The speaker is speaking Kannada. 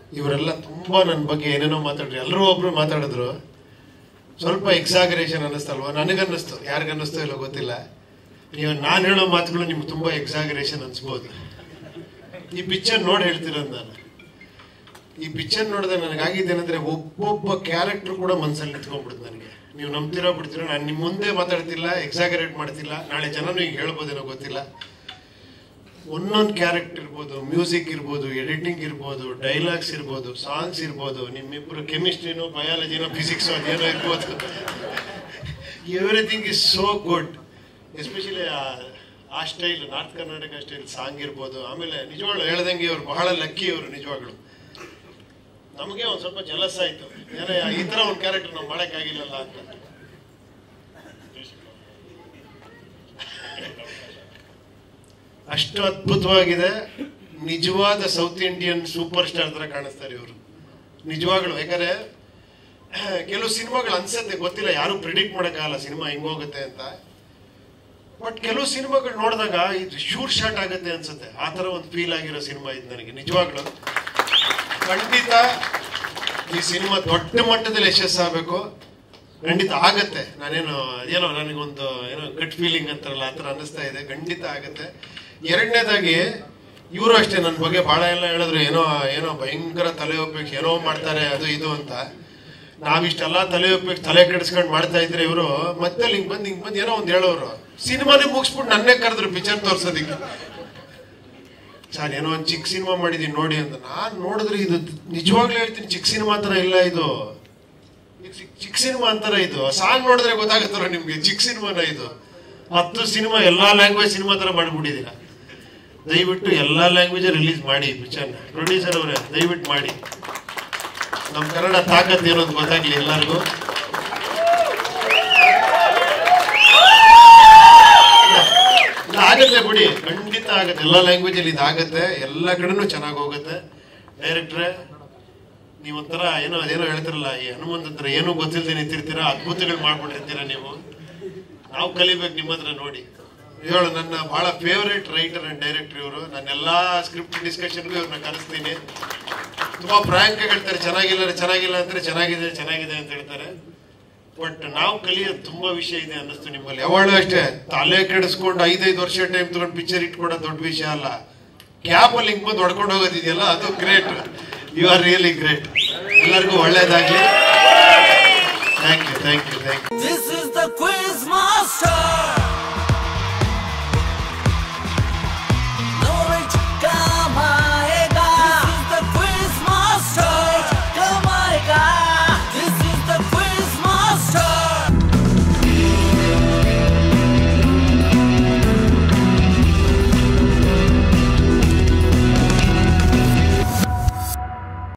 ಇವರೆಲ್ಲ ತುಂಬಾ ನನ್ನ ಬಗ್ಗೆ ಏನೇನೋ ಮಾತಾಡ್ರಿ ಎಲ್ಲರೂ ಒಬ್ರು ಮಾತಾಡಿದ್ರು ಸ್ವಲ್ಪ ಎಕ್ಸಾಗರೇಷನ್ ಅನ್ನಿಸ್ತಲ್ವಾ ನನಗನ್ನಿಸ್ತು ಯಾರಿಗನ್ನಿಸ್ತೋ ಇಲ್ಲೋ ಗೊತ್ತಿಲ್ಲ ನೀವು ನಾನು ಹೇಳೋ ಮಾತುಗಳು ನಿಮ್ಗೆ ತುಂಬಾ ಎಕ್ಸಾಗರೇಷನ್ ಅನ್ಸ್ಬೋದು ಈ ಪಿಕ್ಚರ್ ನೋಡಿ ಹೇಳ್ತಿರೋದು ನಾನು ಈ ಪಿಕ್ಚರ್ ನೋಡಿದ್ರೆ ನನಗಾಗಿದ್ದೇನೆಂದ್ರೆ ಒಬ್ಬೊಬ್ಬ ಕ್ಯಾರೆಕ್ಟರ್ ಕೂಡ ಮನಸ್ಸಲ್ಲಿ ನಿಂತ್ಕೊಂಡ್ಬಿಡುತ್ತೆ ನನಗೆ ನೀವು ನಂಬ್ತಿರೋ ಬಿಡ್ತಿರೋ ನಾನು ನಿಮ್ಮ ಮುಂದೆ ಮಾತಾಡ್ತಿಲ್ಲ ಎಕ್ಸಾಗರೇಟ್ ಮಾಡ್ತಿಲ್ಲ ನಾಳೆ ಜನನು ಈಗ ಹೇಳ್ಬೋದೇನೋ ಗೊತ್ತಿಲ್ಲ ಒಂದೊಂದು ಕ್ಯಾರೆಕ್ಟರ್ ಇರ್ಬೋದು ಮ್ಯೂಸಿಕ್ ಇರ್ಬೋದು ಎಡಿಟಿಂಗ್ ಇರ್ಬೋದು ಡೈಲಾಗ್ಸ್ ಇರ್ಬೋದು ಸಾಂಗ್ಸ್ ಇರ್ಬೋದು ನಿಮ್ಮಿಬ್ಬರು ಕೆಮಿಸ್ಟ್ರಿನೋ ಬಯಾಲಜಿನೋ ಫಿಸಿಕ್ಸೋ ಅದೇನೋ ಇರ್ಬೋದು everything is so good especially ಆ style north Karnataka style song ಇರ್ಬೋದು ಆಮೇಲೆ ನಿಜವಾಗ್ಲು ಹೇಳ್ದಂಗೆ ಇವ್ರು ಬಹಳ ಲಕ್ಕಿ ಇವರು ನಿಜವಾಗ್ಲು ನಮಗೆ ಒಂದು ಸ್ವಲ್ಪ ಜಲಸ್ ಆಯ್ತು ಏನೋ ಈ ತರ ಒಂದು ಕ್ಯಾರೆಕ್ಟರ್ ನಾವು ಮಾಡೋಕ್ಕಾಗಿಲ್ಲಲ್ಲ ಅಂತ ಅಷ್ಟು ಅದ್ಭುತವಾಗಿದೆ ನಿಜವಾದ ಸೌತ್ ಇಂಡಿಯನ್ ಸೂಪರ್ ಸ್ಟಾರ್ ತರ ಕಾಣಿಸ್ತಾರೆ ಇವರು ನಿಜವಾಗ್ಲು ಯಾಕಂದ್ರೆ ಕೆಲವು ಸಿನಿಮಾಗಳು ಅನ್ಸತ್ತೆ ಗೊತ್ತಿಲ್ಲ ಯಾರು ಪ್ರಿಡಿಕ್ಟ್ ಮಾಡೋಕ್ಕಾಗಲ್ಲ ಸಿನಿಮಾ ಹಿಂಗೋಗುತ್ತೆ ಅಂತ ಬಟ್ ಕೆಲವು ಸಿನಿಮಾಗಳು ನೋಡಿದಾಗ ಇದು ಶೂರ್ ಶಾಟ್ ಆಗುತ್ತೆ ಅನ್ಸುತ್ತೆ ಆ ತರ ಒಂದು ಫೀಲ್ ಆಗಿರೋ ಸಿನಿಮಾ ಇದು ನನಗೆ ನಿಜವಾಗ್ಲು ಖಂಡಿತ ಈ ಸಿನಿಮಾ ದೊಡ್ಡ ಮಟ್ಟದಲ್ಲಿ ಯಶಸ್ಸಾಗಬೇಕು ಖಂಡಿತ ಆಗತ್ತೆ ನಾನೇನು ಏನೋ ನನಗೊಂದು ಏನೋ ಗಟ್ ಫೀಲಿಂಗ್ ಅಂತಾರಲ್ಲ ಆ ಥರ ಅನ್ನಿಸ್ತಾ ಇದೆ ಖಂಡಿತ ಆಗತ್ತೆ ಎರಡನೇದಾಗಿ ಇವರು ಅಷ್ಟೇ ನನ್ನ ಬಗ್ಗೆ ಬಹಳ ಎಲ್ಲ ಹೇಳಿದ್ರು ಏನೋ ಏನೋ ಭಯಂಕರ ತಲೆ ಒಪ್ಪಿಗೆ ಏನೋ ಮಾಡ್ತಾರೆ ಅದು ಇದು ಅಂತ ನಾವಿಷ್ಟೆಲ್ಲ ತಲೆ ಒಪ್ಪಿಗೆ ತಲೆ ಕೆಡಿಸ್ಕೊಂಡು ಮಾಡ್ತಾ ಇದ್ರೆ ಇವರು ಮತ್ತೆ ಹಿಂಗ್ ಬಂದು ಹಿಂಗ್ ಬಂದು ಏನೋ ಒಂದು ಹೇಳೋರು ಸಿನಿಮಾನೇ ಮುಗಿಸ್ಬಿಟ್ಟು ನನ್ನೇ ಕರೆದ್ರು ಪಿಕ್ಚರ್ ತೋರ್ಸೋದಿಕ್ಕೆ ಸರ್ ಏನೋ ಒಂದು ಚಿಕ್ಕ ಸಿನಿಮಾ ಮಾಡಿದೀನಿ ನೋಡಿ ಅಂತ ನಾನು ನೋಡಿದ್ರೆ ಇದು ನಿಜವಾಗ್ಲೂ ಹೇಳ್ತೀನಿ ಚಿಕ್ಕ ಸಿನಿಮಾ ತರ ಇಲ್ಲ ಇದು ಇದು ಚಿಕ್ಕ- ಚಿಕ್ಕ ಸಿನಿಮಾ ಅಂತಾರ ಇದು ಸಾಂಗ್ ನೋಡಿದ್ರೆ ಗೊತ್ತಾಗುತ್ತಲ್ಲ ನಿಮ್ಗೆ ಚಿಕ್ಕ ಸಿನಿಮಾನ ಇದು ಹತ್ತು ಸಿನಿಮಾ ಎಲ್ಲಾ ಲ್ಯಾಂಗ್ವೇಜ್ ಸಿನಿಮಾ ತರ ಮಾಡ್ಬಿಟ್ಟಿದ್ದೀರಾ ದಯವಿಟ್ಟು ಎಲ್ಲಾ ಲ್ಯಾಂಗ್ವೇಜ್ ರಿಲೀಸ್ ಮಾಡಿ ಪಿಕ್ಚರ್ನ ಪ್ರೊಡ್ಯೂಸರ್ ಅವರೇ ದಯವಿಟ್ಟು ಮಾಡಿ ನಮ್ಮ ಕನ್ನಡ ತಾಕತ್ ಏನು ಅಂತ ಗೊತ್ತಾಗ್ಲಿ ಎಲ್ಲರಿಗೂ ಇಲ್ಲ, ಆಗತ್ತೆ ಬಿಡಿ ಖಂಡಿತ ಆಗತ್ತೆ ಎಲ್ಲ ಲ್ಯಾಂಗ್ವೇಜ್ ಅಲ್ಲಿ ಇದಾಗತ್ತೆ ಎಲ್ಲ ಕಡೆನೂ ಚೆನ್ನಾಗಿ ಹೋಗುತ್ತೆ ಡೈರೆಕ್ಟ್ರೆ ನೀವೊಂಥರ ಏನೋ ಅದೇನೋ ಹೇಳ್ತಿರಲ್ಲ ಈ ಹನುಮಂತ ಹತ್ರ ಏನೂ ಗೊತ್ತಿಲ್ಲದೆ ನಿಂತಿರ್ತೀರಾ ಅದ್ಭುತಗಳು ಮಾಡ್ಬಿಟ್ಟಿರ್ತೀರಾ ನೀವು ನಾವು ಕಲಿಬೇಕು ನಿಮ್ಮ ಹತ್ರ ನೋಡಿ ಹೇಳು ನನ್ನ ಬಹಳ ಫೇವರೇಟ್ ರೈಟರ್ ಅಂಡ್ ಡೈರೆಕ್ಟರ್ ಇವರು ನನ್ನೆಲ್ಲಾ ಸ್ಕ್ರಿಪ್ಟ್ ಡಿಸ್ಕಷನ್ಗೂ ಇವ್ರನ್ನ ಕರೆಸ್ತೀನಿ ತುಂಬಾ ಫ್ರಾಂಕ್ ಹೇಳ್ತಾರೆ ಚೆನ್ನಾಗಿಲ್ಲ ಚೆನ್ನಾಗಿಲ್ಲ ಅಂದ್ರೆ ಚೆನ್ನಾಗಿದೆ ಚೆನ್ನಾಗಿದೆ ಅಂತ ಹೇಳ್ತಾರೆ ಬಟ್ ನಾವು ಕಲಿಯೋದು ತುಂಬಾ ವಿಷಯ ಇದೆ ಅನ್ನಿಸ್ತು ನಿಮ್ಮಲ್ಲಿ ಯಾವಾಗಲೂ ಅಷ್ಟೇ ತಲೆ ಕೆಡಿಸ್ಕೊಂಡು ಐದೈದು ವರ್ಷ ಟೈಮ್ ತಗೊಂಡು ಪಿಕ್ಚರ್ ಇಟ್ಕೊಡೋದು ದೊಡ್ಡ ವಿಷಯ ಅಲ್ಲ ಕ್ಯಾಪ್ ಅಲ್ಲಿ ಹಿಂಗ್ ಬಂದು ಹೊಡ್ಕೊಂಡು ಹೋಗೋದಿದೆಯಲ್ಲ ಅದು great you are really great ಎಲ್ಲರಿಗೂ ಒಳ್ಳೇದಾಗ್ಲಿ thank you thank you thank you This is the quiz master.